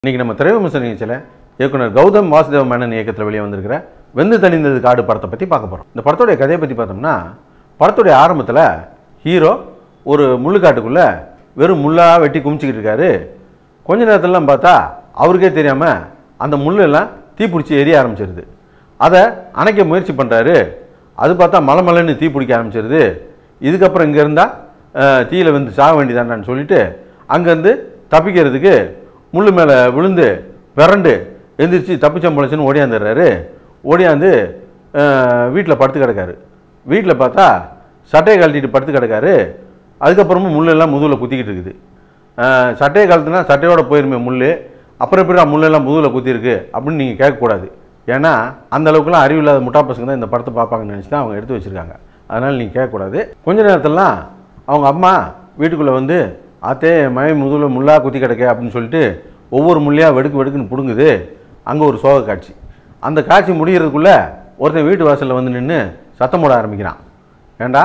இன்னைக்கு நம்ம திரைவிமர்சன நிகழ்ச்சியில் இயக்குனர் கௌதம் வாசுதேவ மேனன் இயக்கத்தில் வெளியே வந்திருக்கிற வெந்து தணிந்தது காடு படத்தை பற்றி பார்க்க போகிறோம் இந்த படத்துடைய கதையை பற்றி பார்த்தோம்னா படத்துடைய ஆரம்பத்தில் ஹீரோ ஒரு முள்ளுக்காட்டுக்குள்ளே வெறும் முள்ளாக வெட்டி குமிச்சிக்கிட்டு இருக்காரு கொஞ்ச நேரத்துலலாம் பார்த்தா அவருக்கே தெரியாமல் அந்த முள்ளெல்லாம் தீப்பிடிச்சி எரிய ஆரம்பிச்சிருது அதை அணைக்க முயற்சி பண்ணுறாரு அது பார்த்தா மலை மலைன்னு தீ பிடிக்க ஆரம்பிச்சிருது இதுக்கப்புறம் இங்கே இருந்தால் தீயில வந்து சாக வேண்டியதாண்டான்னு சொல்லிட்டு அங்கேருந்து தப்பிக்கிறதுக்கு முள்ளு மேலே விழுந்து விரண்டு எந்திரிச்சு தப்பிச்சம்பளச்சுன்னு ஓடியாந்துடுறாரு ஓடியாந்து வீட்டில் படுத்து கிடக்காரு வீட்டில் பார்த்தா சட்டையை கழட்டிட்டு படுத்து கிடக்காரு அதுக்கப்புறமும் முள்ளெல்லாம் முதுகில் குத்திக்கிட்டு இருக்குது அஹ், சட்டையை கழட்டுனா சட்டையோட போயிருமே முள் அப்புறம் எப்படி முள்ளெல்லாம் முதுகில் குத்திருக்கு அப்படின்னு நீங்கள் கேட்கக்கூடாது ஏன்னா அந்த அளவுக்குலாம் அறிவில்லாத முட்டா பசங்க தான் இந்த படத்தை பார்ப்பாங்கன்னு நினச்சி தான் அவங்க எடுத்து வச்சுருக்காங்க அதனால் நீங்கள் கேட்கக்கூடாது கொஞ்ச நேரத்திலலாம் அவங்க அம்மா வீட்டுக்குள்ளே வந்து ஆத்தே மழை முதுகில் முள்ளா குத்தி கிடக்க அப்படின்னு சொல்லிட்டு ஒவ்வொரு முள்ளையாக வெடுக்கு வெடுக்குன்னு பிடுங்குது அங்கே ஒரு சோக காட்சி அந்த காட்சி முடிகிறதுக்குள்ளே ஒருத்தன் வீட்டு வாசலில் வந்து நின்று சத்தம் போட ஆரம்பிக்கிறான் ஏண்டா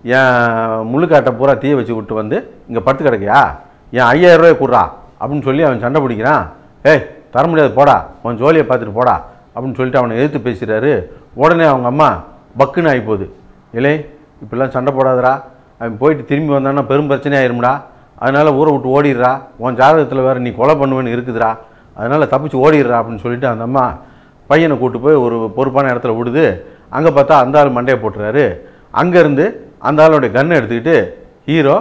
என் முள்ளுக்காட்டை பூரா தீய வச்சு விட்டு வந்து இங்கே படுத்து கிடக்கியா என் ஐயாயிரம் ரூபாய் கொடுறா அப்படின்னு சொல்லி அவன் சண்டை பிடிக்கிறான் ஏய் தர முடியாது போடா உன் ஜோலியை பார்த்துட்டு போடா அப்படின்னு சொல்லிட்டு அவனை எதிர்த்து பேசுகிறாரு உடனே அவங்க அம்மா பக்குன்னு ஆகி போகுது இலே இப்படிலாம் சண்டை போடாதடா அவன் போயிட்டு திரும்பி வந்தான்னா பெரும் பிரச்சனை ஆயிரும்டா அதனால் ஊரை விட்டு ஓடிடுறா உன் ஜாதகத்தில் வேறு நீ கொலை பண்ணுவேன்னு இருக்குதுடா அதனால் தப்பிச்சு ஓடிடுறா அப்படின்னு சொல்லிட்டு அந்த அம்மா பையனை கூட்டு போய் ஒரு பொறுப்பான இடத்துல விடுது அங்கே பார்த்தா அந்த ஆள் மண்டையை போட்டுறாரு அங்கேருந்து அந்த ஆளுடைய கன்னை எடுத்துக்கிட்டு ஹீரோ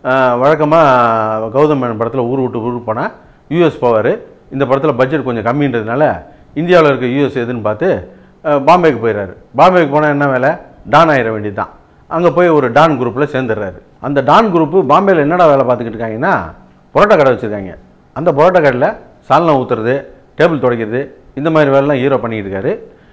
வழக்கமாக கௌதம் மேனன் படத்தில் ஊர் விட்டு ஊர் போனால் யூஎஸ் போவார் இந்த படத்தில் பட்ஜெட் கொஞ்சம் கம்மின்றதுனால இந்தியாவில் இருக்க யூஎஸ் எதுன்னு பார்த்து அஹ், பாம்பேக்கு போயிடுறாரு பாம்பேக்கு போனால் என்ன வேலை டான் ஆயிட வேண்டியது தான் அங்கே போய் ஒரு டான் குரூப்பில் சேர்ந்துடுறாரு அந்த டான் குரூப்பு பாம்பேயில் என்னடா வேலை பார்த்துக்கிட்டு இருக்காங்கன்னா புரோட்டா கடை வச்சுருக்காங்க அந்த புரோட்டா கடையில் சால்னா ஊற்றுறது டேபிள் துடைக்கிறது இந்த மாதிரி வேலைலாம் ஹீரோ பண்ணிக்கிட்டு இருக்காரு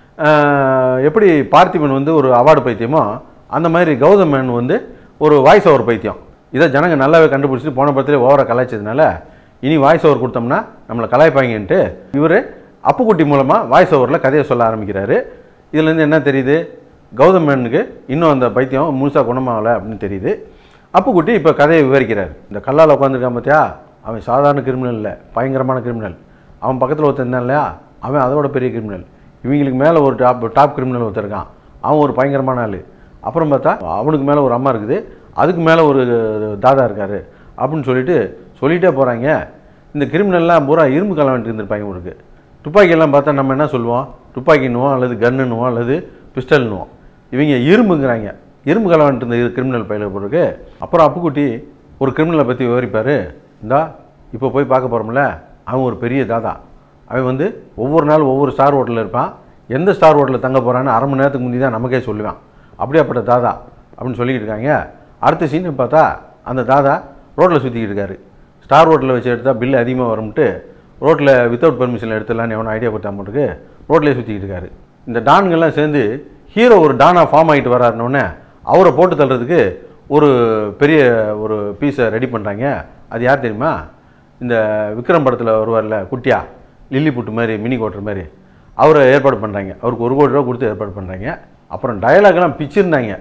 அஹ், எப்படி பார்த்திபன் வந்து ஒரு அவார்டு பைத்தியமோ அந்த மாதிரி கௌதம் மேனன் வந்து ஒரு வாய்ஸ் ஓவர் பைத்தியம் இதை ஜனங்க நல்லாவே கண்டுபிடிச்சிட்டு போன படத்துலேயே ஓவராக கலாய்ச்சதுனால இனி வாய்ஸ் ஓவர் கொடுத்தோம்னா நம்மளை கலாய்ப்பாங்கன்ட்டு இவர் அப்புக்குட்டி மூலமாக வாய்ஸ் ஓவரில் கதையை சொல்ல ஆரம்பிக்கிறாரு இதுலேருந்து என்ன தெரியுது கௌதம் மேனனுக்கு இன்னும் அந்த பைத்தியம் முழுசாக குணமாகலை அப்படின்னு தெரியுது அப்புக்குட்டி இப்போ கதையை விவரிக்கிறார் இந்த கல்லால் உட்காந்துருக்கான் பார்த்தியா அவன் சாதாரண கிரிமினல் இல்லை பயங்கரமான கிரிமினல் அவன் பக்கத்தில் ஒருத்தன் இருந்தான் இல்லையா அவன் அதோட பெரிய கிரிமினல் இவங்களுக்கு மேலே ஒரு டாப் டாப் கிரிமினல் ஒருத்தன் இருக்கான் அவன் ஒரு பயங்கரமான ஆள் அப்புறம் பார்த்தா அவனுக்கு மேலே ஒரு அம்மா இருக்குது அதுக்கு மேலே ஒரு தாதா இருக்கார் அப்படின்னு சொல்லிட்டு சொல்லிகிட்டே போகிறாங்க இந்த கிரிமினல்லாம் பூரா இரும்பு கலம் வந்துட்டு இருந்திருப்பாங்க உங்களுக்கு துப்பாக்கியெல்லாம் பார்த்தா நம்ம என்ன சொல்லுவோம் துப்பாக்கின்னுவோம் அல்லது கன்னுன்னுவோம் அல்லது பிஸ்டல்னுவோம் இவங்க இரும்புங்கிறாங்க இரும்பு கலம் வந்துட்டு இருந்த கிரிமினல் பயில போட்டுருக்கு அப்புறம் அப்புக்குட்டி ஒரு கிரிமினலை பற்றி விவரிப்பார் இந்தா இப்போ போய் பார்க்க போகிறோம்ல அவன் ஒரு பெரிய தாதா அவன் வந்து ஒவ்வொரு நாளும் ஒவ்வொரு ஸ்டார் ஹோட்டலில் இருப்பான் எந்த ஸ்டார் ஹோட்டலில் தங்க போகிறான்னு அரை மணி நேரத்துக்கு முந்தி தான் நமக்கே சொல்லுவான் அப்படியாப்பட்ட தாதா அப்படின்னு சொல்லிக்கிட்டு இருக்காங்க அடுத்த சீன் பார்த்தா அந்த தாதா ரோட்டில் சுற்றிக்கிட்டு இருக்காரு ஸ்டார் ஹோட்டலில் வச்சு எடுத்தால் பில்லு அதிகமாக வரும்ட்டு ரோட்டில் வித்தவுட் பெர்மிஷனில் எடுத்துடலான்னு எவனோ ஐடியா கொடுத்தா மட்டுக்கு ரோட்லேயே சுற்றிக்கிட்டு இருக்காரு இந்த டான்கள்லாம் சேர்ந்து ஹீரோ ஒரு டானாக ஃபார்ம் ஆகிட்டு வராருனோடனே அவரை போட்டு தள்ளுறதுக்கு ஒரு பெரிய ஒரு பீஸை ரெடி பண்ணுறாங்க அது யார் தெரியுமா இந்த விக்ரம் படத்தில் வருவார்ல குட்டியா லில்லி புட்டு மாதிரி மினி கோட்டர் மாதிரி அவரை ஏற்பாடு பண்ணுறாங்க அவருக்கு ஒரு கோடி ரூபா கொடுத்து ஏற்பாடு பண்ணுறாங்க அப்புறம் டயலாக்லாம் பிச்சிருந்தாங்க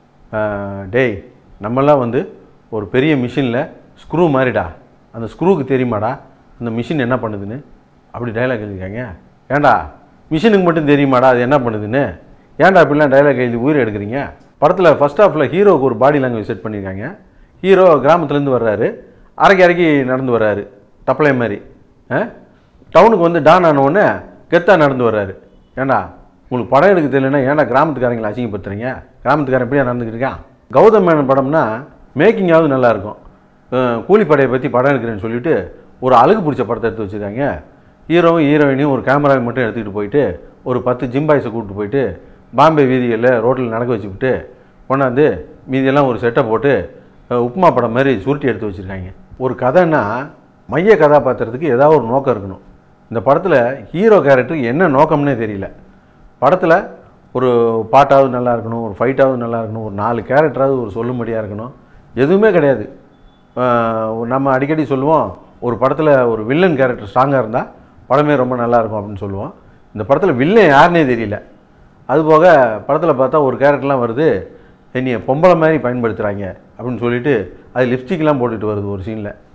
ஆஹ், டேய் நம்மலாம் வந்து ஒரு பெரிய மிஷினில் ஸ்க்ரூ மாதிரிடா அந்த ஸ்க்ரூவுக்கு தெரியுமாடா அந்த மிஷின் என்ன பண்ணுதுன்னு அப்படி டைலாக் எழுதிருக்காங்க ஏன்டா மிஷினுக்கு மட்டும் தெரியுமாடா அது என்ன பண்ணுதுன்னு ஏன்டா இப்படிலாம் டைலாக் எழுதி உயிர் எடுக்கிறீங்க படத்தில் ஃபர்ஸ்ட் ஹாஃபில் ஹீரோவுக்கு ஒரு பாடி லாங்குவேஜ் செட் பண்ணியிருக்காங்க ஹீரோ கிராமத்துலேருந்து வர்றாரு அரைக்கி அரைக்கி நடந்து வர்றாரு தப்பளை மாதிரி ஆ? டவுனுக்கு வந்து டான் ஆன உடனே கெத்தாக நடந்து வர்றாரு ஏன்டா உங்களுக்கு படம் எடுக்க தெரியலன்னா ஏன்டா கிராமத்துக்காரங்களை அசிங்கப்படுத்துறீங்க கிராமத்துக்காரன் எப்படியா நடந்துக்கிட்டு இருக்கான் கௌதம் மேனன் படம்னா மேக்கிங்காவது நல்லாயிருக்கும் கூலிப்படையை பற்றி படம் எடுக்கிறேன்னு சொல்லிட்டு ஒரு அழகு பிடிச்ச படத்தை எடுத்து வச்சுருக்காங்க ஹீரோவும் ஹீரோயினையும் ஒரு கேமராவை மட்டும் எடுத்துக்கிட்டு போயிட்டு ஒரு பத்து ஜிம்பாய்ஸை கூப்பிட்டு போயிட்டு பாம்பே வீதிகளில் ரோட்டில் நடக்க வச்சுக்கிட்டு கொண்டாந்து மீதியெல்லாம் ஒரு செட்டை போட்டு அஹ், உப்புமா படம் மாதிரி சுருட்டி எடுத்து வச்சுருக்காங்க ஒரு கதைன்னா மைய கதாபாத்திரத்துக்கு ஏதாவது ஒரு நோக்கம் இருக்கணும் இந்த படத்தில் ஹீரோ கேரக்டருக்கு என்ன நோக்கம்னே தெரியல படத்தில் ஒரு பாட்டாவது நல்லா இருக்கணும் ஒரு ஃபைட்டாவது நல்லா இருக்கணும் ஒரு நாலு கேரக்டராவது ஒரு சொல்லும்படியாக இருக்கணும் எதுவுமே கிடையாது ஆஹ் நம்ம அடிக்கடி சொல்லுவோம் ஒரு படத்தில் ஒரு வில்லன் கேரக்டர் ஸ்ட்ராங்காக இருந்தால் படமே ரொம்ப நல்லா இருக்கும் அப்படின்னு சொல்லுவோம் இந்த படத்தில் வில்லன் யாருனே தெரியல அதுபோக படத்தில் பார்த்தா ஒரு கேரக்டர்லாம் வருது என்னைய பொம்பளை மாதிரி பயன்படுத்துகிறாங்க அப்படின்னு சொல்லிட்டு அது லிப்ஸ்டிக்லாம் போட்டுட்டு வருது ஒரு சீனில்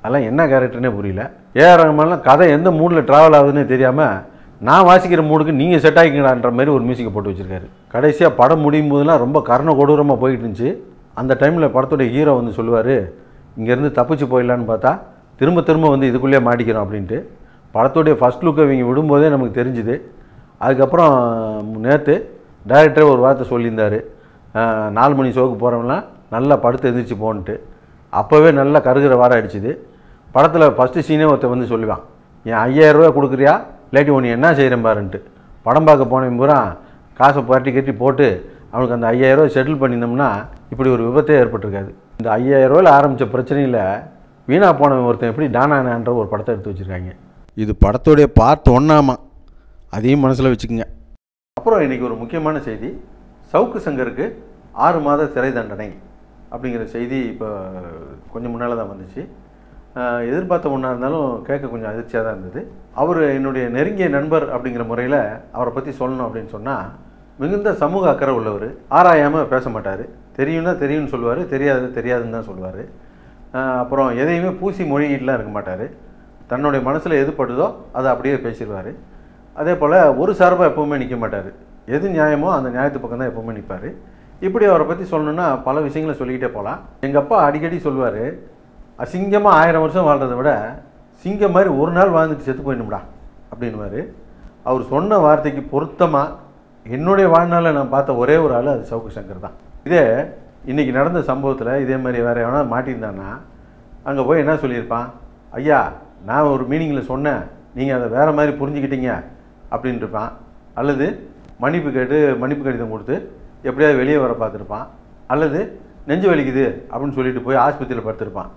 அதெல்லாம் என்ன கேரக்டர்னே புரியல ஏஆர் ரஹ்மான்லாம் கதை எந்த மூடில் ட்ராவல் ஆகுதுன்னே தெரியாமல் நான் வாசிக்கிற மூடுக்கு நீங்கள் செட் ஆகிக்கலான்ற மாதிரி ஒரு மியூசிக்கை போட்டு வச்சுருக்காரு கடைசியாக படம் முடியும் போதெல்லாம் ரொம்ப கர்ண கொடூரமாக போயிட்டு இருந்துச்சு அந்த டைமில் படத்துடைய ஹீரோ வந்து சொல்லுவார் இங்கேருந்து தப்பிச்சு போயிடலான்னு பார்த்தா திரும்ப திரும்ப வந்து இதுக்குள்ளேயே மாட்டிக்கிறோம் அப்படின்ட்டு படத்துடைய ஃபஸ்ட் லுக்கை இவங்க விடும்போதே நமக்கு தெரிஞ்சுது அதுக்கப்புறம் நேற்று டைரக்டரே ஒரு வார்த்தை சொல்லியிருந்தார் அஹ், நாலு மணி ஷோக்கு போகிறவங்களாம் நல்லா படுத்து எந்திரிச்சு போன்ட்டு அப்போவே நல்லா கருகிற வாரம் அடிச்சுது படத்தில் ஃபஸ்ட்டு சீனே ஒருத்தன் வந்து சொல்லுவான் என் ஐயாயிரம் ரூபாய் கொடுக்குறியா இல்லாட்டி உன்னை என்ன செய்கிறேன் பாருன்ட்டு படம் பார்க்க போனவன் பூரா காசை பரட்டி கட்டி போட்டு அவனுக்கு அந்த ஐயாயிரம் ரூபாய் செட்டில் பண்ணியிருந்தோம்னா இப்படி ஒரு விபத்தே ஏற்பட்டிருக்காது இந்த ஐயாயிரம் ரூபாயில் ஆரம்பித்த பிரச்சனையில் வீணா போனவன் ஒருத்தன் எப்படி டானானான்ற ஒரு படத்தை எடுத்து வச்சுருக்காங்க இது படத்துடைய பார்ட் ஒன்றாமா அதையும் மனசில் வச்சுக்கோங்க அப்புறம் இன்றைக்கி ஒரு முக்கியமான செய்தி சவுக்கு சங்கருக்கு ஆறு மாத சிறை தண்டனை அப்படிங்கிற செய்தி இப்போ கொஞ்சம் முன்னால் தான் வந்துச்சு ஆஹ் எதிர்பார்த்த ஒன்றா இருந்தாலும் கேட்க கொஞ்சம் அதிர்ச்சியாக தான் இருந்தது அவர் என்னுடைய நெருங்கிய நண்பர் அப்படிங்கிற முறையில் அவரை பற்றி சொல்லணும் அப்படின்னு சொன்னால் மிகுந்த சமூக அக்கறை உள்ளவர் ஆராயாமல் பேச மாட்டார் தெரியும்னா தெரியும்னு சொல்லுவார் தெரியாது தெரியாதுன்னு தான் சொல்லுவார் அப்புறம் எதையுமே பூசி மொழிகிட்டுலாம் இருக்க மாட்டார் தன்னுடைய மனசில் எது படுதோ அதை அப்படியே பேசிடுவார் அதே போல் ஒரு சார்பாக எப்போவுமே நிற்க மாட்டார் எது நியாயமோ அந்த நியாயத்து பக்கம் தான் எப்போவுமே நிற்பார் இப்படி அவரை பற்றி சொல்லணுன்னா பல விஷயங்களை சொல்லிக்கிட்டே போகலாம் எங்கள் அப்பா அடிக்கடி சொல்லுவார் அசிங்கமாக ஆயிரம் வருஷம் வாழ்கிறத விட சிங்கம் மாதிரி ஒரு நாள் வாழ்ந்துட்டு செத்து போயிடணும்டா அப்படின்னுவார் அவர் சொன்ன வார்த்தைக்கு பொருத்தமாக என்னுடைய வாழ்நாளில் நான் பார்த்த ஒரே ஒரு ஆள் அது சவுக்கு சங்கர் தான் இதே இன்றைக்கி நடந்த சம்பவத்தில் இதே மாதிரி வேறு எவனா மாட்டியிருந்தான்னா அங்கே போய் என்ன சொல்லியிருப்பான் ஐயா நான் ஒரு மீனிங்கில் சொன்னேன் நீங்கள் அதை வேறு மாதிரி புரிஞ்சுக்கிட்டீங்க அப்படின்ட்டு இருப்பான் அல்லது மன்னிப்பு கேட்டு மன்னிப்பு கடிதம் கொடுத்து எப்படியாவது வெளியே வர பார்த்துருப்பான் அல்லது நெஞ்சு வலிக்குது அப்படின்னு சொல்லிட்டு போய் ஆஸ்பத்திரியில் படுத்திருப்பான்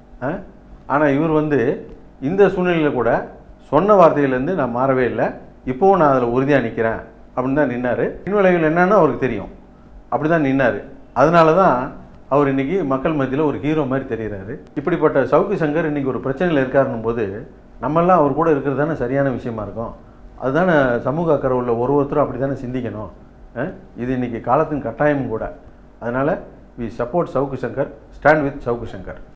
ஆனால் இவர் வந்து இந்த சூழ்நிலையில் கூட சொன்ன வார்த்தையிலேருந்து நான் மாறவே இல்லை இப்போவும் நான் அதில் உறுதியாக நிற்கிறேன் அப்படின்னு தான் நின்னார் பின்விளைவுகள் என்னன்னு அவருக்கு தெரியும் அப்படி தான் நின்னார் அதனால தான் அவர் இன்னைக்கு மக்கள் மத்தியில் ஒரு ஹீரோ மாதிரி தெரிகிறாரு இப்படிப்பட்ட சவுக்கு சங்கர் இன்னைக்கு ஒரு பிரச்சனையில் இருக்காருன்னும் போது நம்மெல்லாம் அவர் கூட இருக்கிறது தானே சரியான விஷயமா இருக்கும் அதுதானே சமூக அக்கறை உள்ள ஒரு ஒருத்தரும் அப்படி தானே சிந்திக்கணும் அஹ்? இது இன்னைக்கு காலத்தின் கட்டாயமும் கூட அதனால் we support Savukku Shankar stand with Savukku Shankar